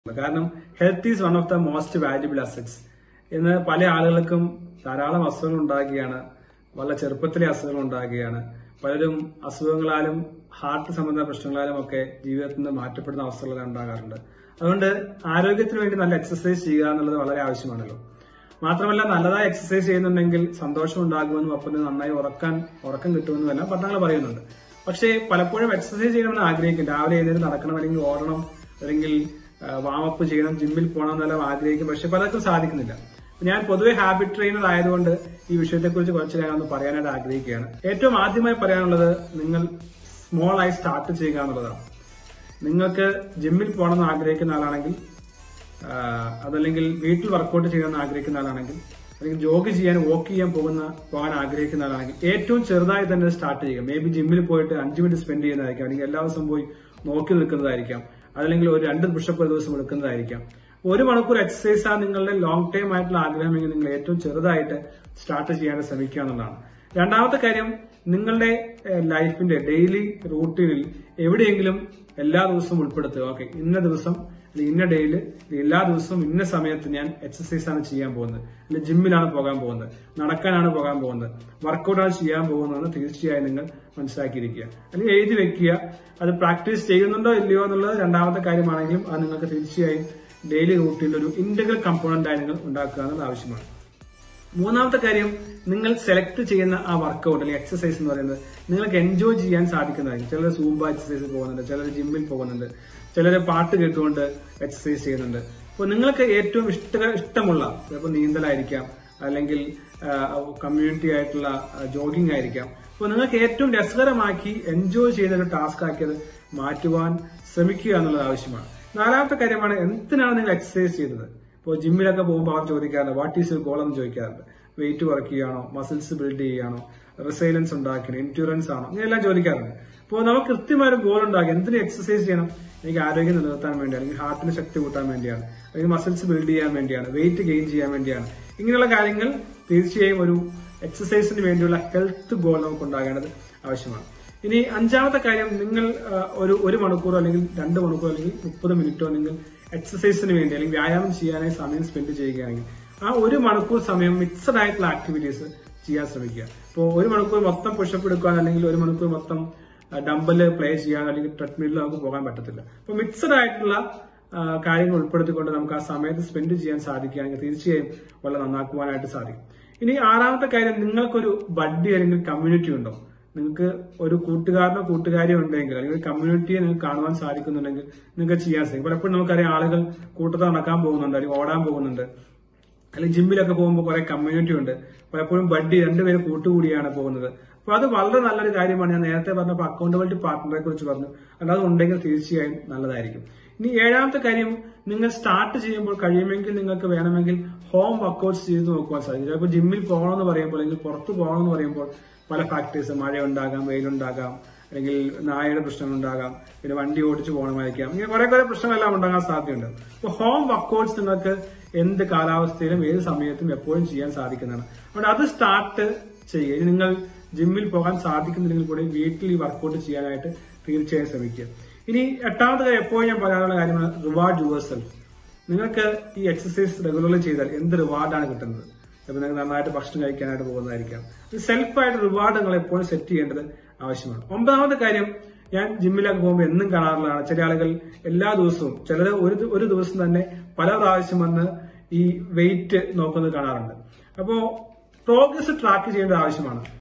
കാരണം health is one of the most valuable assets ഇന്ന് പല ആളുകൾക്കും ധാരാളം അസുഖങ്ങൾ ഉണ്ടാകുകയാണ് വളരെ ചെറുപ്പത്തിലെ അസുഖങ്ങൾ ഉണ്ടാകുകയാണ് പലരും അസുഖങ്ങളാലും ഹാർട്ട് സംബന്ധ പ്രശ്നങ്ങളാലും ഒക്കെ ജീവിതത്തിൽ നിന്ന് മാറ്റപ്പെടുന്ന അവസ്ഥകൾ ഉണ്ടാകാറുണ്ട് അതുകൊണ്ട് ആരോഗ്യത്തിന് വേണ്ടി നല്ല എക്സസൈസ് ചെയ്യുക എന്നുള്ളത് വളരെ ആവശ്യമാണല്ലോ മാത്രമല്ല നല്ലതായി എക്സസൈസ് ചെയ്യുന്നുണ്ടെങ്കിൽ സന്തോഷം ഉണ്ടാകുമെന്നും ഒപ്പം തന്നെ നന്നായി ഉറക്കാൻ ഉറക്കം കിട്ടുമെന്നും എല്ലാം പഠനങ്ങൾ പറയുന്നുണ്ട് പക്ഷേ പലപ്പോഴും എക്സസൈസ് ചെയ്യണമെന്ന് ആഗ്രഹിക്കും രാവിലെ എഴുന്നേറ്റ് നടക്കണം അല്ലെങ്കിൽ ഓടണം അല്ലെങ്കിൽ വാമപ്പ് ചെയ്യണം ജിമ്മിൽ പോകണം എന്നെല്ലാം ആഗ്രഹിക്കും പക്ഷെ പലർക്കും സാധിക്കുന്നില്ല ഞാൻ പൊതുവെ ഹാബിറ്റ് ട്രെയിനർ ആയതുകൊണ്ട് ഈ വിഷയത്തെക്കുറിച്ച് കുറച്ച് കാര്യങ്ങളൊന്ന് പറയാനായിട്ട് ആഗ്രഹിക്കുകയാണ് ഏറ്റവും ആദ്യമായി പറയാനുള്ളത് നിങ്ങൾ സ്മോൾ ആയി സ്റ്റാർട്ട് ചെയ്യുക എന്നുള്ളതാണ് നിങ്ങൾക്ക് ജിമ്മിൽ പോകണമെന്ന് ആഗ്രഹിക്കുന്ന ആളാണെങ്കിൽ ആ, അതല്ലെങ്കിൽ വീട്ടിൽ വർക്കൗട്ട് ചെയ്യണമെന്ന് ആഗ്രഹിക്കുന്ന ആളാണെങ്കിൽ അല്ലെങ്കിൽ ജോഗ് ചെയ്യാൻ വാക്ക് ചെയ്യാൻ പോകുന്ന പോകാൻ ആഗ്രഹിക്കുന്ന ആളാണെങ്കിൽ ഏറ്റവും ചെറുതായി തന്നെ സ്റ്റാർട്ട് ചെയ്യുക മേ ബി ജിമ്മിൽ പോയിട്ട് അഞ്ച് മിനിറ്റ് സ്പെൻഡ് ചെയ്യുന്നതായിരിക്കാം അല്ലെങ്കിൽ എല്ലാ ദിവസവും പോയി നോക്കി നിൽക്കുന്നതായിരിക്കാം അതല്ലെങ്കിൽ ഒരു രണ്ട് പുഷപ്പ് ഒരു ദിവസം എടുക്കുന്നതായിരിക്കാം ഒരു മണിക്കൂർ എക്സസൈസ് ആണ് നിങ്ങളുടെ ലോങ് ടൈം ആയിട്ടുള്ള ആഗ്രഹമെങ്കിൽ നിങ്ങൾ ഏറ്റവും ചെറുതായിട്ട് സ്റ്റാർട്ട് ചെയ്യാൻ ശ്രമിക്കുക എന്നുള്ളതാണ് രണ്ടാമത്തെ കാര്യം നിങ്ങളുടെ ലൈഫിന്റെ ഡെയിലി റൂട്ടീനിൽ എവിടെയെങ്കിലും എല്ലാ ദിവസവും ഉൾപ്പെടുത്തുക ഓക്കെ ഇന്ന ദിവസം അല്ലെങ്കിൽ ഇന്ന ഡേയിൽ എല്ലാ ദിവസവും ഇന്ന സമയത്ത് ഞാൻ എക്സസൈസ് ആണ് ചെയ്യാൻ പോകുന്നത് അല്ലെങ്കിൽ ജിമ്മിലാണ് പോകാൻ പോകുന്നത് നടക്കാനാണ് പോകാൻ പോകുന്നത് വർക്കൗട്ടാണ് ചെയ്യാൻ പോകുന്നതെന്ന് തീർച്ചയായും നിങ്ങൾ മനസ്സിലാക്കിയിരിക്കുക അല്ലെങ്കിൽ എഴുതി വെക്കുക അത് പ്രാക്ടീസ് ചെയ്യുന്നുണ്ടോ ഇല്ലയോ എന്നുള്ളത് രണ്ടാമത്തെ കാര്യമാണെങ്കിലും അത് നിങ്ങൾക്ക് തീർച്ചയായും ഡെയിലി റൂട്ടീനിൽ ഒരു ഇന്റഗ്രൽ കമ്പോണന്റ് ആയി നിങ്ങൾ ഉണ്ടാക്കുക എന്നത് ആവശ്യമാണ് മൂന്നാമത്തെ കാര്യം നിങ്ങൾ സെലക്ട് ചെയ്യുന്ന ആ വർക്കൗട്ട് അല്ലെങ്കിൽ എക്സസൈസ് എന്ന് പറയുന്നത് നിങ്ങൾക്ക് എൻജോയ് ചെയ്യാൻ സാധിക്കുന്നതായിരിക്കും ചിലർ സൂംബ എക്സസൈസ് പോകുന്നുണ്ട് ചിലർ ജിമ്മിൽ പോകുന്നുണ്ട് ചിലർ പാട്ട് കേട്ടുകൊണ്ട് എക്സസൈസ് ചെയ്യുന്നുണ്ട് അപ്പോൾ നിങ്ങൾക്ക് ഏറ്റവും ഇഷ്ട ഇഷ്ടമുള്ള ചിലപ്പോൾ നീന്തലായിരിക്കാം അല്ലെങ്കിൽ കമ്മ്യൂണിറ്റി ആയിട്ടുള്ള ജോഗിംഗ് ആയിരിക്കാം അപ്പോൾ നിങ്ങൾക്ക് ഏറ്റവും രസകരമാക്കി എൻജോയ് ചെയ്ത ഒരു ടാസ്ക് ആക്കിയത് മാറ്റുവാൻ ശ്രമിക്കുക എന്നുള്ളത് ആവശ്യമാണ് നാലാമത്തെ കാര്യമാണ് എന്തിനാണ് നിങ്ങൾ എക്സസൈസ് ചെയ്തത് ഇപ്പോൾ ജിമ്മിലൊക്കെ പോകുമ്പോൾ അവർ ചോദിക്കാറുണ്ട് വാട്ട് ഈസ് യുവർ ഗോൾ എന്ന് ചോദിക്കാറുണ്ട് വെയിറ്റ് കുറയ്ക്കുകയാണോ മസിൽസ് ബിൽഡ് ചെയ്യുകയാണോ റിസൈലൻസ് ഉണ്ടാക്കണം ഇൻഷുറൻസ് ആണോ ഇങ്ങനെയെല്ലാം ചോദിക്കാറുണ്ട് അപ്പോൾ നമുക്ക് കൃത്യമായ ഒരു ഗോൾ ഉണ്ടാകും എന്തിനു എക്സസൈസ് ചെയ്യണം എനിക്ക് ആരോഗ്യം നിലനിർത്താൻ വേണ്ടിയാണ് അല്ലെങ്കിൽ ഹാർട്ടിന് ശക്തി കൂട്ടാൻ വേണ്ടിയാണ് അല്ലെങ്കിൽ മസിൽസ് ബിൽഡ് ചെയ്യാൻ വേണ്ടിയാണ് വെയിറ്റ് ഗെയിൻ ചെയ്യാൻ വേണ്ടിയാണ് ഇങ്ങനെയുള്ള കാര്യങ്ങൾ തീർച്ചയായും ഒരു എക്സസൈസിന് വേണ്ടിയുള്ള ഹെൽത്ത് ഗോൾ നമുക്ക് ഉണ്ടാകേണ്ടത് ആവശ്യമാണ് ഇനി അഞ്ചാമത്തെ കാര്യം നിങ്ങൾ ആ, ഒരു ഒരു മണിക്കൂറോ അല്ലെങ്കിൽ രണ്ട് മണിക്കൂറോ അല്ലെങ്കിൽ മുപ്പത് മിനിറ്റോ നിങ്ങൾ എക്സസൈസിന് വേണ്ടി അല്ലെങ്കിൽ വ്യായാമം ചെയ്യാനായി സമയം സ്പെൻഡ് ചെയ്യുകയാണെങ്കിൽ ആ ഒരു മണിക്കൂർ സമയം മിക്സഡ് ആയിട്ടുള്ള ആക്ടിവിറ്റീസ് ചെയ്യാൻ ശ്രമിക്കുക ഇപ്പോൾ ഒരു മണിക്കൂർ മൊത്തം പുഷപ്പ് എടുക്കാൻ അല്ലെങ്കിൽ ഒരു മണിക്കൂർ മൊത്തം ഡമ്പല് പ്ലേ ചെയ്യാൻ അല്ലെങ്കിൽ ട്രെഡ്മില്ലിൽ നമുക്ക് പോകാൻ പറ്റത്തില്ല അപ്പോൾ മിക്സഡ് ആയിട്ടുള്ള ആ, കാര്യങ്ങൾ ഉൾപ്പെടുത്തിക്കൊണ്ട് നമുക്ക് ആ സമയത്ത് സ്പെൻഡ് ചെയ്യാൻ സാധിക്കുകയാണെങ്കിൽ തീർച്ചയായും വളരെ നന്നാക്കുവാനായിട്ട് സാധിക്കും ഇനി ആറാമത്തെ കാര്യം നിങ്ങൾക്കൊരു ബഡ്ഡി അല്ലെങ്കിൽ കമ്മ്യൂണിറ്റി ഉണ്ടോ നിങ്ങൾക്ക് ഒരു കൂട്ടുകാരനോ കൂട്ടുകാരിയോ ഉണ്ടെങ്കിൽ അല്ലെങ്കിൽ ഒരു കമ്മ്യൂണിറ്റിയെ നിങ്ങൾക്ക് കാണുവാൻ സാധിക്കുന്നുണ്ടെങ്കിൽ നിങ്ങൾക്ക് ചെയ്യാൻ സാധിക്കും പലപ്പോഴും നമുക്കറിയാം ആളുകൾ കൂട്ടത്തിൽ നടക്കാൻ പോകുന്നുണ്ട് അല്ലെങ്കിൽ ഓടാൻ പോകുന്നുണ്ട് അല്ലെങ്കിൽ ജിമ്മിലൊക്കെ പോകുമ്പോൾ കുറെ കമ്മ്യൂണിറ്റി ഉണ്ട് പലപ്പോഴും ബഡ്ഡി രണ്ടുപേര് കൂട്ടുകൂടിയാണ് പോകുന്നത് അപ്പൊ അത് വളരെ നല്ലൊരു കാര്യമാണ് ഞാൻ നേരത്തെ പറഞ്ഞപ്പോൾ അക്കൗണ്ടബിലിറ്റി പാർട്ട്ണറെ കുറിച്ച് പറഞ്ഞു അല്ലാതെ ഉണ്ടെങ്കിൽ തീർച്ചയായും നല്ലതായിരിക്കും ഇനി ഏഴാമത്തെ കാര്യം നിങ്ങൾ സ്റ്റാർട്ട് ചെയ്യുമ്പോൾ കഴിയുമെങ്കിൽ നിങ്ങൾക്ക് വേണമെങ്കിൽ ഹോം വർക്കൗട്ട്സ് ചെയ്ത് നോക്കുവാൻ സാധിക്കും ചിലപ്പോൾ ജിമ്മിൽ പോകണമെന്ന് പറയുമ്പോൾ അല്ലെങ്കിൽ പുറത്ത് പോകണമെന്ന് പറയുമ്പോൾ പല ഫാക്ടേഴ്സ് മഴ ഉണ്ടാകാം വെയിലുണ്ടാകാം അല്ലെങ്കിൽ നായയുടെ പ്രശ്നങ്ങളുണ്ടാകാം പിന്നെ വണ്ടി ഓടിച്ചു പോകണമായിരിക്കാം ഇങ്ങനെ കുറെ കുറെ പ്രശ്നങ്ങളെല്ലാം ഉണ്ടാകാൻ സാധ്യതയുണ്ട് അപ്പോൾ ഹോം വർക്കൗട്ട്സ് നിങ്ങൾക്ക് എന്ത് കാലാവസ്ഥയിലും ഏത് സമയത്തും എപ്പോഴും ചെയ്യാൻ സാധിക്കുന്നതാണ് അതുകൊണ്ട് അത് സ്റ്റാർട്ട് ചെയ്യുക ഇനി നിങ്ങൾ ജിമ്മിൽ പോകാൻ സാധിക്കുന്നില്ലെങ്കിൽ കൂടി വീട്ടിൽ ഈ വർക്കൗട്ട് ചെയ്യാനായിട്ട് തീർച്ചയായും ശ്രമിക്കുക ഇനി എട്ടാമത്തെ കാര്യം എപ്പോഴും ഞാൻ പറയാനുള്ള കാര്യമാണ് റിവാർഡ് യുവർ സെൽഫ് നിങ്ങൾക്ക് ഈ എക്സസൈസ് റെഗുലർലി ചെയ്താൽ എന്ത് റിവാർഡാണ് കിട്ടുന്നത് ചിലപ്പോൾ നിങ്ങൾക്ക് നന്നായിട്ട് ഭക്ഷണം കഴിക്കാനായിട്ട് പോകുന്നതായിരിക്കാം സെൽഫായിട്ട് റിവാർഡ് നിങ്ങൾ എപ്പോഴും സെറ്റ് ചെയ്യേണ്ടത് ആവശ്യമാണ് ഒമ്പതാമത്തെ കാര്യം ഞാൻ ജിമ്മിലൊക്കെ പോകുമ്പോൾ എന്നും കാണാറുള്ളതാണ് ചില ആളുകൾ എല്ലാ ദിവസവും ചിലർ ഒരു ദി- ഒരു ദിവസം തന്നെ പല പ്രാവശ്യം വന്ന് ഈ വെയിറ്റ് നോക്കുന്നത് കാണാറുണ്ട് അപ്പോ പ്രോഗ്രസ് ട്രാക്ക് ചെയ്യേണ്ട ആവശ്യമാണ്